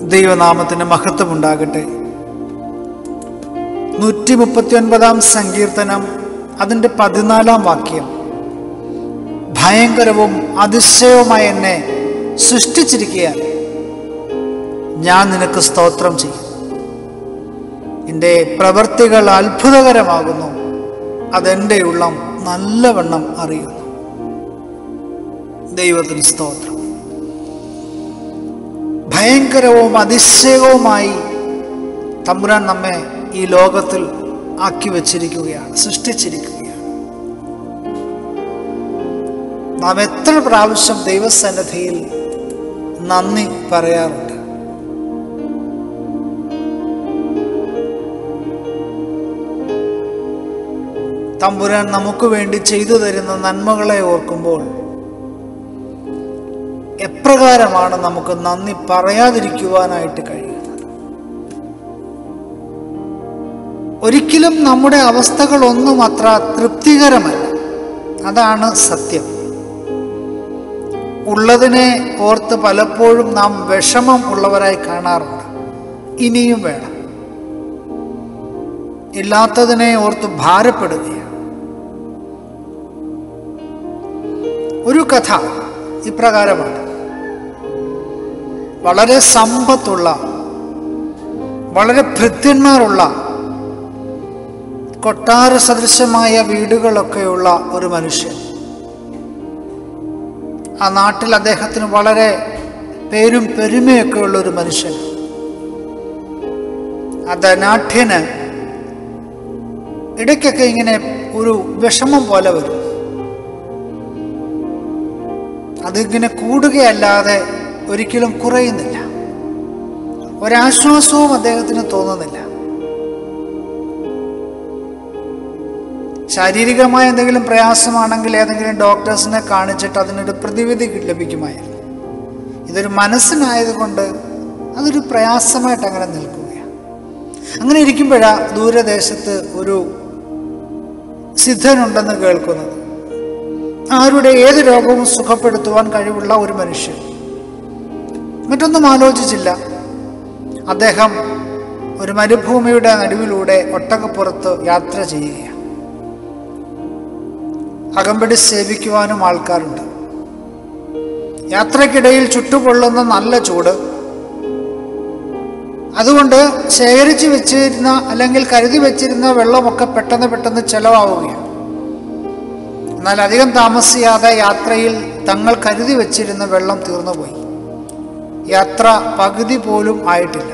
ദൈവനാമത്തിന് മഹത്വമുണ്ടാകട്ടെ നൂറ്റി മുപ്പത്തി ഒൻപതാം സങ്കീർത്തനം അതിൻ്റെ പതിനാലാം വാക്യം ഭയങ്കരവും അതിശയവുമായി എന്നെ സൃഷ്ടിച്ചിരിക്കുകയാൽ ഞാൻ നിനക്ക് സ്തോത്രം ചെയ്യും എൻ്റെ പ്രവൃത്തികൾ അത്ഭുതകരമാകുന്നു അതെൻ്റെ ഉള്ളം നല്ലവണ്ണം അറിയുന്നു ദൈവത്തിന് സ്തോത്രം ഭയങ്കരവും അതിശയവുമായി തമ്പുരാൻ നമ്മെ ഈ ലോകത്തിൽ ആക്കി വച്ചിരിക്കുകയാണ് സൃഷ്ടിച്ചിരിക്കുകയാണ് നാം എത്ര പ്രാവശ്യം ദൈവസന്നിധിയിൽ നന്ദി പറയാറുണ്ട് തമ്പുരാൻ നമുക്ക് വേണ്ടി ചെയ്തു തരുന്ന നന്മകളെ ഓർക്കുമ്പോൾ എപ്രകാരമാണ് നമുക്ക് നന്ദി പറയാതിരിക്കുവാനായിട്ട് കഴിയുന്നത് ഒരിക്കലും നമ്മുടെ അവസ്ഥകളൊന്നും അത്ര തൃപ്തികരമല്ല അതാണ് സത്യം ഉള്ളതിനെ ഓർത്ത് പലപ്പോഴും നാം വിഷമം ഉള്ളവരായി കാണാറുണ്ട് ഇനിയും വേണം ഇല്ലാത്തതിനെ ഓർത്ത് ഭാരപ്പെടുകയാണ് ഒരു കഥ ഇപ്രകാരമാണ് വളരെ സമ്പത്തുള്ള വളരെ ഭൃത്യന്മാരുള്ള കൊട്ടാര സദൃശമായ വീടുകളൊക്കെയുള്ള ഒരു മനുഷ്യൻ ആ നാട്ടിൽ അദ്ദേഹത്തിന് വളരെ പേരും പെരുമയൊക്കെ ഉള്ള ഒരു മനുഷ്യൻ ആ ധനാഠ്യന് ഇടയ്ക്കൊക്കെ ഇങ്ങനെ ഒരു വിഷമം പോലെ വരും അതിങ്ങനെ കൂടുകയല്ലാതെ ഒരിക്കലും കുറയുന്നില്ല ഒരാശ്വാസവും അദ്ദേഹത്തിന് തോന്നുന്നില്ല ശാരീരികമായ എന്തെങ്കിലും പ്രയാസമാണെങ്കിൽ ഏതെങ്കിലും ഡോക്ടേഴ്സിനെ കാണിച്ചിട്ട് അതിനൊരു പ്രതിവിധി ലഭിക്കുമായിരുന്നു ഇതൊരു മനസ്സിനായതുകൊണ്ട് അതൊരു പ്രയാസമായിട്ട് അങ്ങനെ നിൽക്കുകയാണ് അങ്ങനെ ഇരിക്കുമ്പോഴാ ദൂരദേശത്ത് ഒരു സിദ്ധനുണ്ടെന്ന് കേൾക്കുന്നത് ആരുടെ ഏത് രോഗവും സുഖപ്പെടുത്തുവാൻ കഴിവുള്ള ഒരു മനുഷ്യൻ മറ്റൊന്നും ആലോചിച്ചില്ല അദ്ദേഹം ഒരു മരുഭൂമിയുടെ നടുവിലൂടെ ഒട്ടകപ്പുറത്ത് യാത്ര ചെയ്യുകയാണ് അകമ്പടി സേവിക്കുവാനും ആൾക്കാരുണ്ട് യാത്രക്കിടയിൽ ചുട്ടുപൊള്ളുന്ന നല്ല ചൂട് അതുകൊണ്ട് ശേഖരിച്ചു വെച്ചിരുന്ന അല്ലെങ്കിൽ കരുതി വെച്ചിരുന്ന വെള്ളമൊക്കെ പെട്ടെന്ന് പെട്ടെന്ന് ചെലവാവുകയാണ് എന്നാൽ അധികം താമസിയാതെ യാത്രയിൽ തങ്ങൾ കരുതി വെച്ചിരുന്ന വെള്ളം തീർന്നുപോയി യാത്ര പകുതി പോലും ആയിട്ടില്ല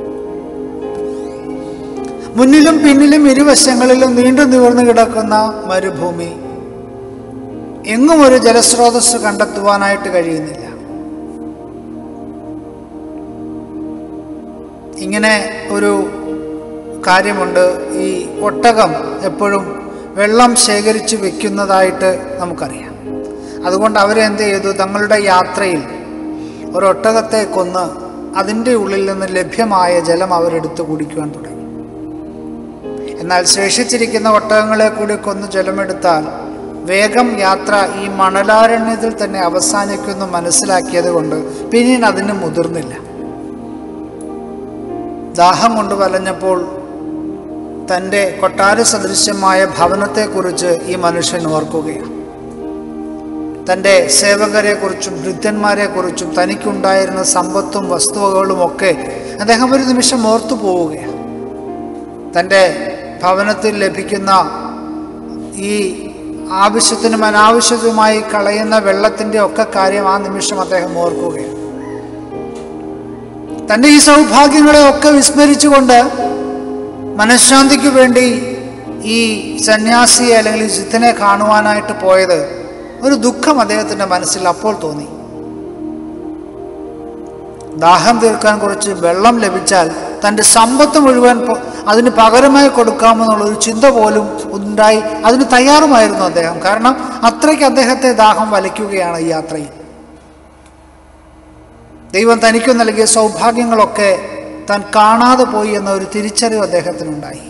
മുന്നിലും പിന്നിലും ഇരുവശങ്ങളിലും നീണ്ടു നിവർന്നു കിടക്കുന്ന മരുഭൂമി എങ്ങും ഒരു ജലസ്രോതസ് കണ്ടെത്തുവാനായിട്ട് കഴിയുന്നില്ല ഇങ്ങനെ ഒരു കാര്യമുണ്ട് ഈ ഒട്ടകം എപ്പോഴും വെള്ളം ശേഖരിച്ച് വെക്കുന്നതായിട്ട് നമുക്കറിയാം അതുകൊണ്ട് അവരെന്ത് ചെയ്തു തങ്ങളുടെ യാത്രയിൽ ഒരു ഒട്ടകത്തെ കൊന്ന് അതിൻ്റെ ഉള്ളിൽ നിന്ന് ലഭ്യമായ ജലം അവരെടുത്ത് കുടിക്കുവാൻ തുടങ്ങി എന്നാൽ ശേഷിച്ചിരിക്കുന്ന ഒട്ടകങ്ങളെ കൂടി കൊന്ന് ജലമെടുത്താൽ വേഗം യാത്ര ഈ മണലാരണ്യത്തിൽ തന്നെ അവസാനിക്കുമെന്ന് മനസ്സിലാക്കിയത് കൊണ്ട് പിന്നീട് അതിന് മുതിർന്നില്ല ദാഹം കൊണ്ട് വലഞ്ഞപ്പോൾ തൻ്റെ കൊട്ടാര സദൃശ്യമായ ഭവനത്തെക്കുറിച്ച് ഈ മനുഷ്യൻ ഓർക്കുകയാണ് തൻ്റെ സേവകരെക്കുറിച്ചും വൃദ്ധന്മാരെക്കുറിച്ചും തനിക്കുണ്ടായിരുന്ന സമ്പത്തും വസ്തുവകളും ഒക്കെ അദ്ദേഹം ഒരു നിമിഷം ഓർത്തു പോവുകയാണ് തൻ്റെ ഭവനത്തിൽ ലഭിക്കുന്ന ഈ ആവശ്യത്തിനും അനാവശ്യത്തിനുമായി കളയുന്ന വെള്ളത്തിൻ്റെ ഒക്കെ കാര്യം ആ നിമിഷം അദ്ദേഹം ഓർക്കുകയാണ് തൻ്റെ ഈ സൗഭാഗ്യങ്ങളെ ഒക്കെ വിസ്മരിച്ചുകൊണ്ട് മനഃശാന്തിക്ക് വേണ്ടി ഈ സന്യാസിയെ അല്ലെങ്കിൽ ഈ സിദ്ധനെ കാണുവാനായിട്ട് പോയത് ഒരു ദുഃഖം അദ്ദേഹത്തിൻ്റെ മനസ്സിൽ അപ്പോൾ തോന്നി ദാഹം തീർക്കാൻ കുറച്ച് വെള്ളം ലഭിച്ചാൽ തൻ്റെ സമ്പത്ത് മുഴുവൻ അതിന് പകരമായി കൊടുക്കാമെന്നുള്ള ഒരു ചിന്ത പോലും ഉണ്ടായി അതിന് തയ്യാറുമായിരുന്നു അദ്ദേഹം കാരണം അത്രയ്ക്ക് അദ്ദേഹത്തെ ദാഹം വലയ്ക്കുകയാണ് ഈ യാത്രയിൽ ദൈവം തനിക്ക് നൽകിയ സൗഭാഗ്യങ്ങളൊക്കെ താൻ കാണാതെ പോയി എന്ന ഒരു തിരിച്ചറിവ് അദ്ദേഹത്തിനുണ്ടായി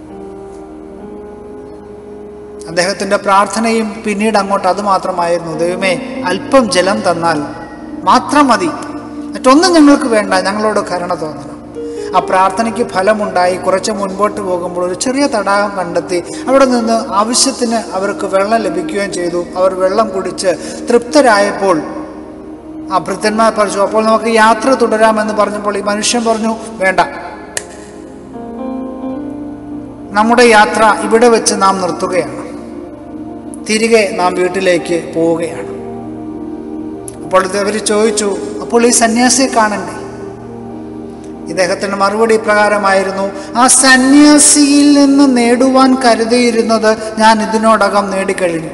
അദ്ദേഹത്തിൻ്റെ പ്രാർത്ഥനയും പിന്നീട് അങ്ങോട്ട് അത് മാത്രമായിരുന്നു ദൈവമേ അല്പം ജലം തന്നാൽ മാത്രം മതി മറ്റൊന്നും ഞങ്ങൾക്ക് വേണ്ട ഞങ്ങളോട് കരുണ തോന്നണം ആ പ്രാർത്ഥനയ്ക്ക് ഫലമുണ്ടായി കുറച്ച് മുൻപോട്ട് പോകുമ്പോൾ ഒരു ചെറിയ തടാകം കണ്ടെത്തി അവിടെ നിന്ന് ആവശ്യത്തിന് അവർക്ക് വെള്ളം ലഭിക്കുകയും ചെയ്തു അവർ വെള്ളം കുടിച്ച് തൃപ്തരായപ്പോൾ ആ ഭൃത്യന്മാർ പറഞ്ഞു അപ്പോൾ നമുക്ക് യാത്ര തുടരാമെന്ന് പറഞ്ഞപ്പോൾ ഈ മനുഷ്യൻ പറഞ്ഞു വേണ്ട നമ്മുടെ യാത്ര ഇവിടെ വെച്ച് നാം നിർത്തുകയാണ് തിരികെ നാം വീട്ടിലേക്ക് പോവുകയാണ് അപ്പോൾ അവർ ചോദിച്ചു അപ്പോൾ ഈ സന്യാസിയെ കാണണ്ടേ ഇദ്ദേഹത്തിൻ്റെ മറുപടി ഇപ്രകാരമായിരുന്നു ആ സന്യാസിയിൽ നിന്ന് നേടുവാൻ കരുതിയിരുന്നത് ഞാൻ ഇതിനോടകം നേടിക്കഴിഞ്ഞു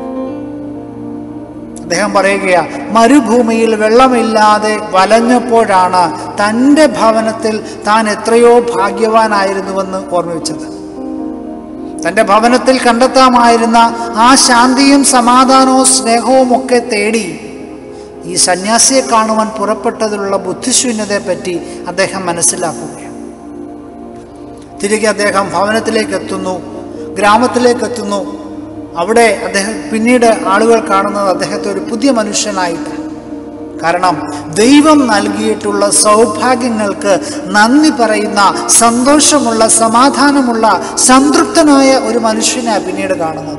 അദ്ദേഹം പറയുകയാ മരുഭൂമിയിൽ വെള്ളമില്ലാതെ വലഞ്ഞപ്പോഴാണ് തൻ്റെ ഭവനത്തിൽ താൻ എത്രയോ ഭാഗ്യവാനായിരുന്നുവെന്ന് ഓർമ്മിച്ചത് തൻ്റെ ഭവനത്തിൽ കണ്ടെത്താമായിരുന്ന ആ ശാന്തിയും സമാധാനവും സ്നേഹവും ഒക്കെ തേടി ഈ സന്യാസിയെ കാണുവാൻ പുറപ്പെട്ടതിലുള്ള ബുദ്ധിശൂന്യതയെപ്പറ്റി അദ്ദേഹം മനസ്സിലാക്കുകയാണ് തിരികെ അദ്ദേഹം ഭവനത്തിലേക്ക് എത്തുന്നു ഗ്രാമത്തിലേക്ക് എത്തുന്നു അവിടെ അദ്ദേഹം പിന്നീട് ആളുകൾ കാണുന്നത് അദ്ദേഹത്തെ ഒരു പുതിയ മനുഷ്യനായിട്ടാണ് കാരണം ദൈവം നൽകിയിട്ടുള്ള സൗഭാഗ്യങ്ങൾക്ക് നന്ദി പറയുന്ന സന്തോഷമുള്ള സമാധാനമുള്ള സംതൃപ്തനായ ഒരു മനുഷ്യനെ പിന്നീട് കാണുന്നത്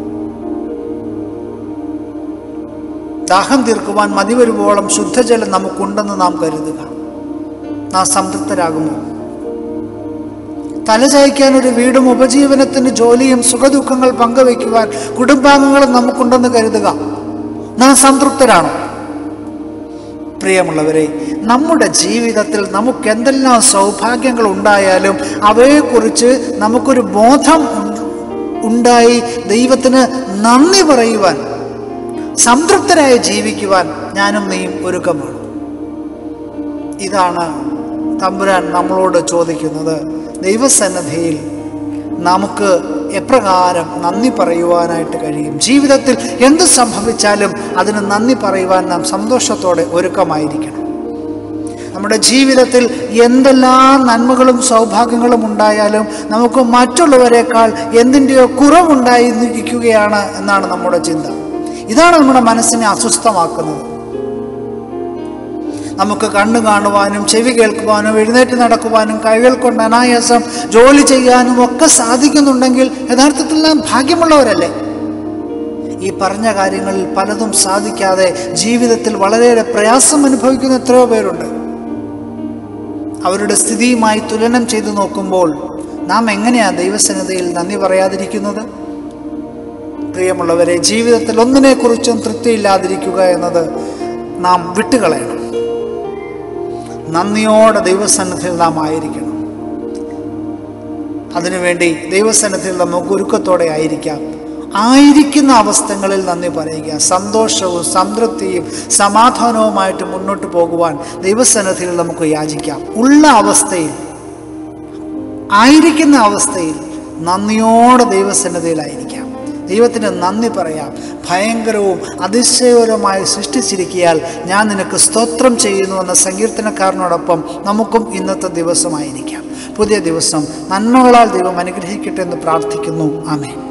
ദാഹം തീർക്കുവാൻ മതി വരുവോളം ശുദ്ധജലം നമുക്കുണ്ടെന്ന് നാം കരുതുക നാം സംതൃപ്തരാകുമോ തലചായ്ക്കാൻ ഒരു വീടും ഉപജീവനത്തിന് ജോലിയും സുഖദുഃഖങ്ങൾ പങ്കുവയ്ക്കുവാൻ കുടുംബാംഗങ്ങളും നമുക്കുണ്ടെന്ന് കരുതുക നാം സംതൃപ്തരാണോ പ്രിയമുള്ളവരെ നമ്മുടെ ജീവിതത്തിൽ നമുക്ക് എന്തെല്ലാം സൗഭാഗ്യങ്ങൾ ഉണ്ടായാലും അവയെക്കുറിച്ച് നമുക്കൊരു ബോധം ഉണ്ട്- ഉണ്ടായി ദൈവത്തിന് നന്ദി പറയുവാൻ സംതൃപ്തരായി ജീവിക്കുവാൻ ഞാനും നീയും ഒരുക്കമാണ് ഇതാണ് തമ്പുരാൻ നമ്മളോട് ചോദിക്കുന്നത് ദൈവസന്നദ്ധിയിൽ നമുക്ക് എപ്രകാരം നന്ദി പറയുവാനായിട്ട് കഴിയും ജീവിതത്തിൽ എന്ത് സംഭവിച്ചാലും അതിന് നന്ദി പറയുവാൻ നാം സന്തോഷത്തോടെ ഒരുക്കമായിരിക്കണം നമ്മുടെ ജീവിതത്തിൽ എന്തെല്ലാം നന്മകളും സൗഭാഗ്യങ്ങളും ഉണ്ടായാലും നമുക്ക് മറ്റുള്ളവരെക്കാൾ എന്തിൻ്റെയോ കുറവുണ്ടായിരിക്കുകയാണ് എന്നാണ് നമ്മുടെ ചിന്ത ഇതാണ് നമ്മുടെ മനസ്സിനെ അസ്വസ്ഥമാക്കുന്നത് നമുക്ക് കണ്ണു കാണുവാനും ചെവി കേൾക്കുവാനും എഴുന്നേറ്റ് നടക്കുവാനും കൈകൾ കൊണ്ട് അനായാസം ജോലി ചെയ്യാനും ഒക്കെ സാധിക്കുന്നുണ്ടെങ്കിൽ യഥാർത്ഥത്തിൽ നാം ഭാഗ്യമുള്ളവരല്ലേ ഈ പറഞ്ഞ കാര്യങ്ങളിൽ പലതും സാധിക്കാതെ ജീവിതത്തിൽ വളരെയേറെ പ്രയാസം അനുഭവിക്കുന്ന എത്രയോ പേരുണ്ട് അവരുടെ സ്ഥിതിയുമായി തുലനം ചെയ്തു നോക്കുമ്പോൾ നാം എങ്ങനെയാ ദൈവസന്നതയിൽ നന്ദി പറയാതിരിക്കുന്നത് പ്രിയമുള്ളവരെ ജീവിതത്തിൽ ഒന്നിനെക്കുറിച്ചും തൃപ്തിയില്ലാതിരിക്കുക എന്നത് നാം വിട്ടുകളയണം നന്ദിയോടെ ദൈവസന്നിധിയിൽ നാം ആയിരിക്കണം അതിനുവേണ്ടി ദൈവസന്നിധിയിൽ നമുക്ക് ഒരുക്കത്തോടെ ആയിരിക്കാം ആയിരിക്കുന്ന അവസ്ഥകളിൽ നന്ദി പറയുക സന്തോഷവും സംതൃപ്തിയും സമാധാനവുമായിട്ട് മുന്നോട്ട് പോകുവാൻ ദൈവസന്നിധിയിൽ നമുക്ക് യാചിക്കാം ഉള്ള അവസ്ഥയിൽ ആയിരിക്കുന്ന അവസ്ഥയിൽ നന്ദിയോടെ ദൈവസന്നദ്ധയിലായിരിക്കാം ദൈവത്തിന് നന്ദി പറയാം ഭയങ്കരവും അതിശയകരമായി സൃഷ്ടിച്ചിരിക്കിയാൽ ഞാൻ നിനക്ക് സ്തോത്രം ചെയ്യുന്നു എന്ന സങ്കീർത്തനക്കാരനോടൊപ്പം നമുക്കും ഇന്നത്തെ ദിവസമായിരിക്കാം പുതിയ ദിവസം നന്മകളാൽ ദൈവം അനുഗ്രഹിക്കട്ടെ എന്ന് പ്രാർത്ഥിക്കുന്നു ആമേ